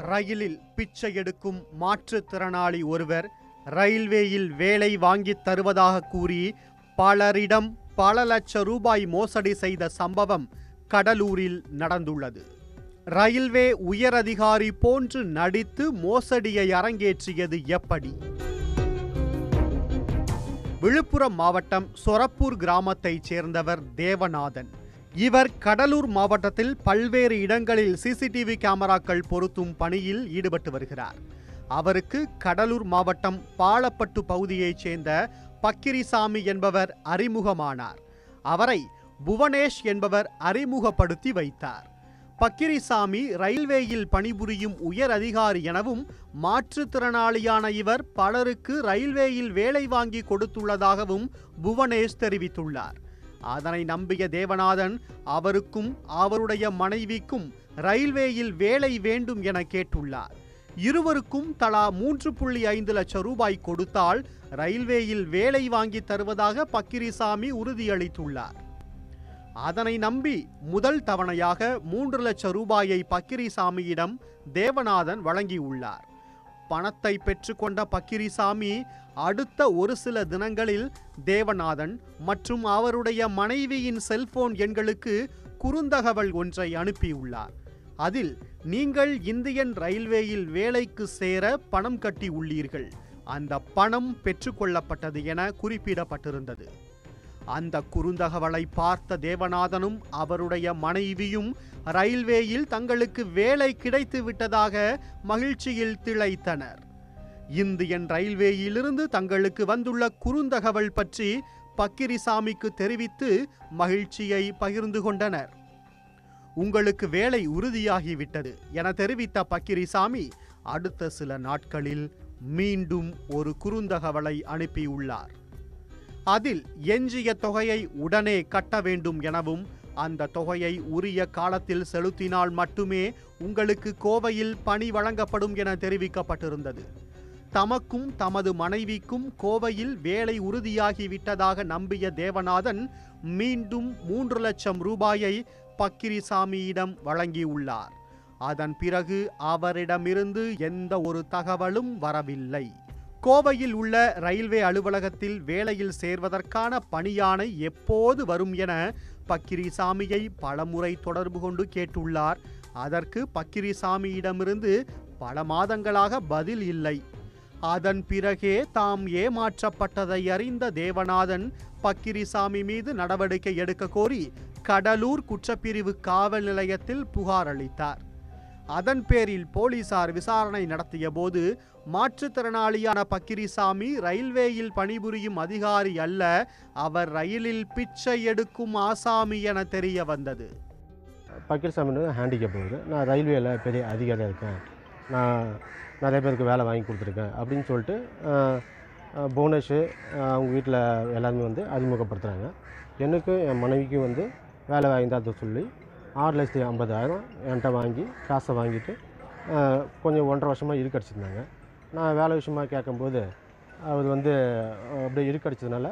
ரயிலில் பிச்சை எடுக்கும் மாற்றுத்திறனாளி ஒருவர் ரயில்வேயில் வேலை வாங்கித் தருவதாக கூறி பலரிடம் பல லட்ச ரூபாய் மோசடி செய்த சம்பவம் கடலூரில் நடந்துள்ளது ரயில்வே உயரதிகாரி போன்று நடித்து மோசடியை அரங்கேற்றியது எப்படி விழுப்புரம் மாவட்டம் சொரப்பூர் கிராமத்தைச் சேர்ந்தவர் தேவநாதன் இவர் கடலூர் மாவட்டத்தில் பல்வேறு இடங்களில் சிசிடிவி கேமராக்கள் பொருத்தும் பணியில் ஈடுபட்டு வருகிறார் அவருக்கு கடலூர் மாவட்டம் பாலப்பட்டு பகுதியைச் சேர்ந்த பக்கிரிசாமி என்பவர் அறிமுகமானார் அவரை புவனேஷ் என்பவர் அறிமுகப்படுத்தி வைத்தார் பக்கிரிசாமி ரயில்வேயில் பணிபுரியும் உயர் அதிகாரி எனவும் மாற்றுத்திறனாளியான இவர் பலருக்கு ரயில்வேயில் வேலை வாங்கி கொடுத்துள்ளதாகவும் புவனேஷ் தெரிவித்துள்ளார் அதனை நம்பிய தேவநாதன் அவருக்கும் அவருடைய மனைவிக்கும் ரயில்வேயில் வேலை வேண்டும் என கேட்டுள்ளார் இருவருக்கும் தலா மூன்று புள்ளி ஐந்து லட்சம் ரூபாய் கொடுத்தால் ரயில்வேயில் வேலை வாங்கி தருவதாக பக்கிரிசாமி உறுதியளித்துள்ளார் அதனை நம்பி முதல் தவணையாக மூன்று லட்சம் ரூபாயை பக்கிரிசாமியிடம் தேவநாதன் வழங்கியுள்ளார் பணத்தை பெற்றுக்கொண்ட பக்கிரிசாமி அடுத்த ஒரு சில தினங்களில் தேவநாதன் மற்றும் அவருடைய மனைவியின் செல்போன் எண்களுக்கு குறுந்தகவல் ஒன்றை அனுப்பியுள்ளார் அதில் நீங்கள் இந்தியன் ரயில்வேயில் வேலைக்கு சேர பணம் கட்டி உள்ளீர்கள் அந்த பணம் பெற்றுக்கொள்ளப்பட்டது என குறிப்பிடப்பட்டிருந்தது அந்த குறுந்தகவலை பார்த்த தேவநாதனும் அவருடைய மனைவியும் ரயில்வேயில் தங்களுக்கு வேலை கிடைத்து விட்டதாக மகிழ்ச்சியில் திளைத்தனர் இந்தியன் ரயில்வேயிலிருந்து தங்களுக்கு வந்துள்ள குறுந்தகவல் பற்றி பக்கிரிசாமிக்கு தெரிவித்து மகிழ்ச்சியை பகிர்ந்து கொண்டனர் உங்களுக்கு வேலை உறுதியாகிவிட்டது என தெரிவித்த பக்கிரிசாமி அடுத்த சில நாட்களில் மீண்டும் ஒரு குறுந்தகவலை அனுப்பியுள்ளார் அதில் எஞ்சிய தொகையை உடனே கட்ட வேண்டும் எனவும் அந்த தொகையை உரிய காலத்தில் செலுத்தினால் மட்டுமே உங்களுக்கு கோவையில் பணி வழங்கப்படும் என தெரிவிக்கப்பட்டிருந்தது தமக்கும் தமது மனைவிக்கும் கோவையில் வேலை உறுதியாகிவிட்டதாக நம்பிய தேவநாதன் மீண்டும் மூன்று லட்சம் ரூபாயை பக்கிரிசாமியிடம் வழங்கியுள்ளார் அதன் பிறகு அவரிடமிருந்து எந்த ஒரு தகவலும் வரவில்லை கோவையில் உள்ள ரயில்வே அலுவலகத்தில் வேலையில் சேர்வதற்கான பணியாணை எப்போது வரும் என பக்கிரிசாமியை பலமுறை தொடர்பு கொண்டு கேட்டுள்ளார் அதற்கு பக்கிரிசாமியிடமிருந்து பல மாதங்களாக பதில் இல்லை அதன் பிறகே தாம் ஏமாற்றப்பட்டதை அறிந்த தேவநாதன் பக்கிரிசாமி மீது நடவடிக்கை எடுக்க கோரி கடலூர் குற்றப்பிரிவு காவல் நிலையத்தில் புகார் அளித்தார் அதன் பேரில் போலீசார் விசாரணை நடத்திய போது மாற்றுத்திறனாளியான பக்கிரிசாமி ரயில்வேயில் பணிபுரியும் அதிகாரி அல்ல அவர் ரயிலில் பிச்சை எடுக்கும் ஆசாமி என தெரிய வந்தது பக்கீர்சாமி ஹேண்டிகேப் வருது நான் ரயில்வேல பெரிய அதிகாரியாக இருக்கேன் நான் நிறைய பேருக்கு வேலை வாங்கி கொடுத்துருக்கேன் அப்படின்னு சொல்லிட்டு அஹ், அஹ், புவனேஷ் அஹ், அவங்க வீட்டில் எல்லாருமே வந்து அறிமுகப்படுத்துகிறாங்க எனக்கும் என் மனைவிக்கும் வந்து வேலை வாங்கி தர சொல்லி ஆறு லட்சத்தி ஐம்பதாயிரம் என்கிட்ட வாங்கி காசை வாங்கிட்டு அஹ், கொஞ்சம் ஒன்றரை வருஷமாக இருக்கடிச்சிருந்தாங்க நான் வேலை விஷயமா கேட்கும்போது அவர் வந்து அஹ், அப்படியே இருக்கடிச்சதுனால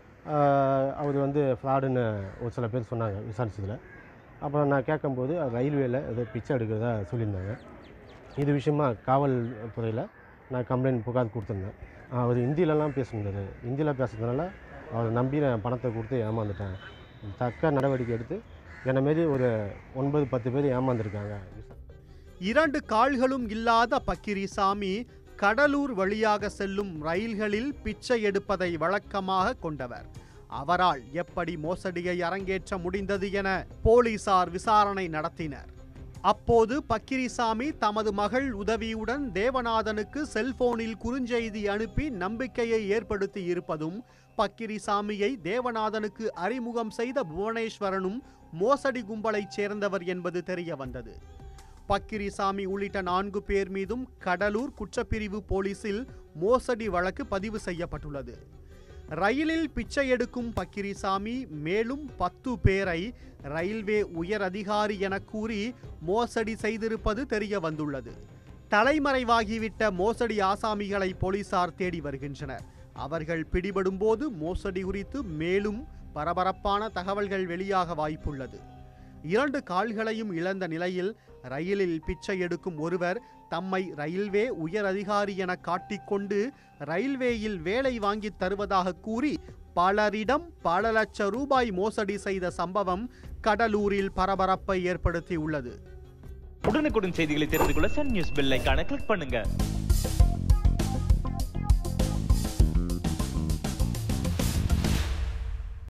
அஹ், அவர் வந்து ஃப்ராடுன்னு ஒரு சில பேர் சொன்னாங்க விசாரிச்சதில் அப்புறம் நான் கேட்கும்போது ரயில்வேல ஏதோ பிச்சை எடுக்கிறதா சொல்லியிருந்தாங்க இது விஷயமா காவல்துறையில் நான் கம்ப்ளைண்ட் புகார் கொடுத்துருந்தேன் அவர் ஹிந்திலலாம் பேசியிருந்தாரு ஹிந்தியில் பேசுறதுனால அவரை நம்பி நான் பணத்தை கொடுத்து ஏமாந்துட்டேன் தக்க நடவடிக்கை எடுத்து என்னை மாரி ஒரு ஒன்பது பத்து பேர் ஏமாந்துருக்காங்க இரண்டு கால்களும் இல்லாத பக்கிரிசாமி கடலூர் வழியாக செல்லும் ரயில்களில் பிச்சை எடுப்பதை வழக்கமாக கொண்டவர் அவரால் எப்படி மோசடியை அரங்கேற்ற முடிந்தது என போலீசார் விசாரணை நடத்தினர் அப்போது பக்கிரிசாமி தமது மகள் உதவியுடன் தேவநாதனுக்கு செல்போனில் குறுஞ்செய்தி அனுப்பி நம்பிக்கையை ஏற்படுத்தி இருப்பதும் பக்கிரிசாமியை தேவநாதனுக்கு அறிமுகம் செய்த புவனேஸ்வரனும் மோசடி கும்பலைச் சேர்ந்தவர் என்பது தெரிய வந்தது பக்கிரிசாமி உள்ளிட்ட நான்கு பேர் மீதும் கடலூர் குற்றப்பிரிவு போலீசில் மோசடி வழக்கு பதிவு செய்யப்பட்டுள்ளது ரயிலில் பிச்சை எடுக்கும் பக்கிரிசாமி மேலும் பத்து பேரை ரயில்வே உயர் அதிகாரி என கூறி மோசடி செய்திருப்பது தெரிய வந்துள்ளது தலைமறைவாகிவிட்ட மோசடி ஆசாமிகளை போலீசார் தேடி வருகின்றனர் அவர்கள் பிடிபடும்போது மோசடி குறித்து மேலும் பரபரப்பான தகவல்கள் வெளியாக வாய்ப்புள்ளது இரண்டு கால்களையும் இழந்த நிலையில் ரயிலில் பிச்சை எடுக்கும் ஒருவர் தம்மை ரயில்வே உயர் அதிகாரி என காட்டிக்கொண்டு ரயில்வேயில் வேலை வாங்கித் தருவதாக கூறி பலரிடம் பல லட்ச ரூபாய் மோசடி செய்த சம்பவம் கடலூரில் பரபரப்பை ஏற்படுத்தியுள்ளது உடனுக்குடன் செய்திகளை தெரிந்து கொள்ள சன் நியூஸ் பெல் ஐகானை கிளிக் பண்ணுங்க